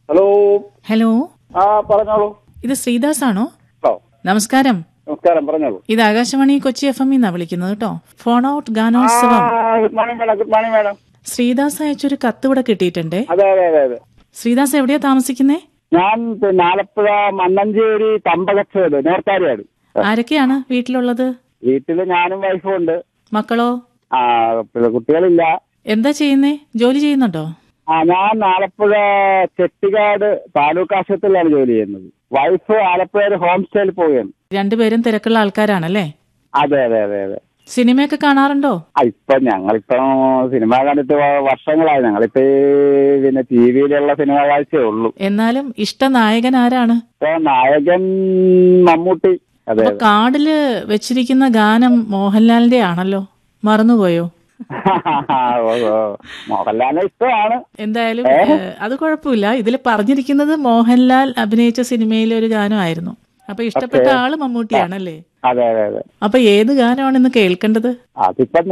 Hello hello ആ പറഞ്ഞോളൂ ഇത് ശ്രീദാസ് ആണോ ഹലോ നമസ്കാരം നമസ്കാരം പറഞ്ഞോളൂ ഇത് ആകാശവാണി കൊച്ചി എഫ് എം എന്നാ വിളിക്കുന്നത് കേട്ടോ ഫോൺ ഔട്ട് ആ ഗാനോത്സവം good morning madam good morning madam Sreedas അയച്ചൊരു കത്ത് ഇവിടെ കിട്ടിയിട്ടുണ്ടേ അതെ അതെ അതെ അതെ ശ്രീദാസ് എവിടെയാ താമസിക്കുന്നേ ഞാൻ പിന്നെ ആലപ്പുഴ മണ്ണഞ്ചേരി തമ്പകച്ചേട് നേർക്കാരിയാണ് ആരൊക്കെയാണ് വീട്ടിലുള്ളത് വീട്ടില് ഞാനും വൈഫും ഉണ്ട് മക്കളോ ആ പിന്നെ കുട്ടികളില്ല എന്താ ചെയ്യുന്നേ ജോലി ചെയ്യുന്നുണ്ടോ ആ ഞാൻ ആലപ്പുഴ ചെട്ടിക്കാട് താലൂക്ക് ആശുപത്രിയിലാണ് ജോലി ചെയ്യുന്നത് വൈഫ് ആലപ്പുഴ ഒരു ഹോം സ്റ്റേയിൽ പോവുകയാണ് രണ്ടുപേരും തിരക്കുള്ള ആൾക്കാരാണല്ലേ അതെ അതെ അതെ അതെ സിനിമയൊക്കെ കാണാറുണ്ടോ ആ ഇപ്പൊ ഞങ്ങളിപ്പോ സിനിമ കണ്ടിട്ട് വ- വർഷങ്ങളായി ഞങ്ങളിപ്പോ ഈ പിന്നെ ടി വിയിലുള്ള സിനിമ കാഴ്ചയേ ഉള്ളൂ എന്നാലും ഇഷ്ട നായകൻ ആരാണ് ഇപ്പൊ നായകൻ മമ്മൂട്ടി അതെ അപ്പൊ കാർഡില് വെച്ചിരിക്കുന്ന ഗാനം മോഹൻലാലിന്റെ ആണല്ലോ മറന്നുപോയോ ഓ, ഓ. മോഹൻലാലിനെ ഇഷ്ടമാണ് എന്തായാലും ഏഹ്, അത് കുഴപ്പമില്ല ഇതിൽ പറഞ്ഞിരിക്കുന്നത് മോഹൻലാൽ അഭിനയിച്ച സിനിമയിലെ ഒരു ഗാനമായിരുന്നു അപ്പൊ ഇഷ്ടപ്പെട്ട ആള് മമ്മൂട്ടിയാണല്ലേ അതെ അതെ അതെ അപ്പൊ ഏത് ഗാനമാണ് ഇന്ന് കേൾക്കേണ്ടത് അതിപ്പോ